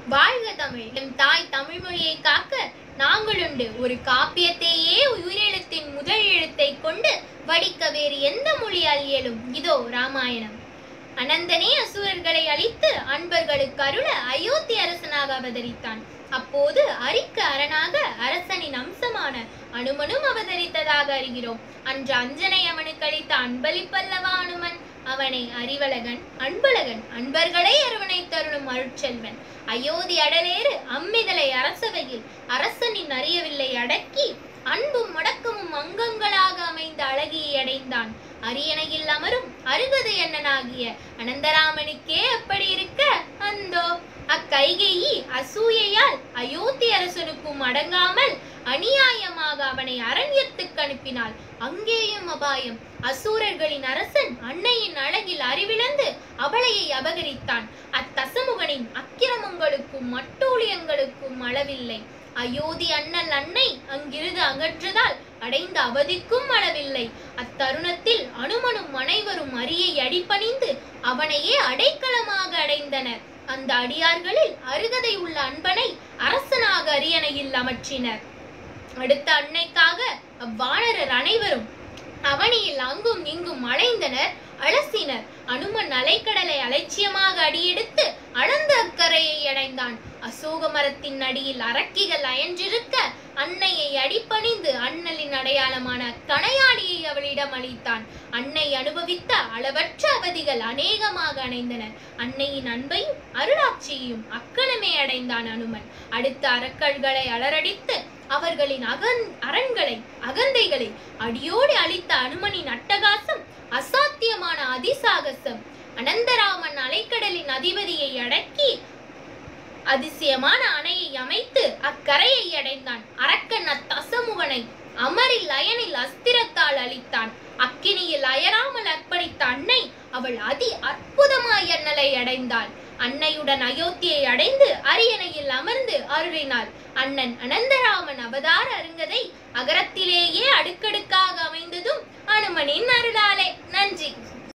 வாழ்க தமிழ் எம் தாய் தமிழ் மொழியை காக்க நாங்களுண்டு ஒரு காப்பியத்தையே உயிரெழுத்தின் முதல் எழுத்தை கொண்டு வடிக்க வேறு எந்த மொழியால் இயலும் இதோ ராமாயணம் அனந்தனே அசுரர்களை அழித்து அன்பர்களுக்கு அருள அயோத்தி அரசனாக அவதரித்தான் அப்போது அரிக்கு அரணாக அரசனின் அம்சமான அனுமனும் அவதரித்ததாக அறிகிறோம் அன்று அஞ்சனை அவனுக்கு அளித்த அன்பளிப்பல்லவா அனுமன் அவனை அறிவழகன் அன்பழகன் அன்பர்களை அரவணை தருளும் அருட்செல்வன் அயோத்தி அடலேறு அம்மிகளை அரசவையில் அரசனின் அறியவில்லை அடக்கி அன்பும் முடக்கமும் அங்கங்களாக அமைந்த அழகியை அடைந்தான் அரியணையில் அமரும் அருகதை அண்ணனாகிய அனந்தராமனுக்கே அப்படி இருக்க அந்தோ அக்கைகேயி அசூயையால் அயோத்தி அரசனுக்கும் அடங்காமல் அநியாயமாக அவனை அரண்யத்துக்கு அனுப்பினாள் அங்கேயும் அபாயம் அசூரர்களின் அரசன் அன்னையின் அழகில் அறிவிழந்து அவளையை அபகரித்தான் அத்தசமுகனின் அக்கிரமங்களுக்கும் மட்டூழியங்களுக்கும் அளவில்லை அயோத்தி அண்ணல் அன்னை அங்கிருந்து அகற்றதால் அடைந்த அவதிக்கும் அளவில்லை அத்தருணத்தில் அனுமனும் அனைவரும் அரியை அடிபணிந்து அவனையே அடைக்கலமாக அடைந்தனர் அந்த அடியார்களில் அருகதை உள்ள அன்பனை அரசனாக அரியணையில் அமர்த்தினர் அடுத்த அன்னைக்காக அவ்வாணரர் அனைவரும் அவனியில் அங்கும் இங்கும் அலைந்தனர் அலசினர் அனுமன் அலைக்கடலை அலட்சியமாக அடியெடுத்து அளந்த அக்கரையை அடைந்தான் அசோக மரத்தின் அடியில் அரக்கிகள் அயன்றிருக்க அன்னையை அடிபணிந்து அண்ணலின் அடையாளமான கணையாடியை அவளிடம் அளித்தான் அன்னை அனுபவித்த அளவற்ற அவதிகள் அநேகமாக அணைந்தன அன்னையின் அன்பையும் அருளாட்சியையும் அக்கணமே அடைந்தான் அனுமன் அடுத்த அரக்கள்களை அலரடித்து அவர்களின் அகன் அரண்களை அகந்தைகளை அடியோடு அளித்த அனுமனின் அட்டகாசம் அசாத்தியமான அதிசாகசம் அனந்தராமன் அலைக்கடலின் அதிபதியை அடக்கி அதிசயமான அணையை அமைத்து அக்கரையை அடைந்தான் அரக்கன் அத்தசமுகனை அமரில் அயனில் அஸ்திரத்தால் அளித்தான் அக்கினியில் அயராமல் அர்ப்பணித்த அன்னை அவள் அதி அற்புதமாய் அண்ணலை அடைந்தாள் அன்னையுடன் அயோத்தியை அடைந்து அரியணையில் அமர்ந்து அருளினாள் அண்ணன் அனந்தராமன் அவதார அருங்கதை அகரத்திலேயே அடுக்கடுக்காக அமைந்ததும் அனுமனின் அருளாலே நன்றி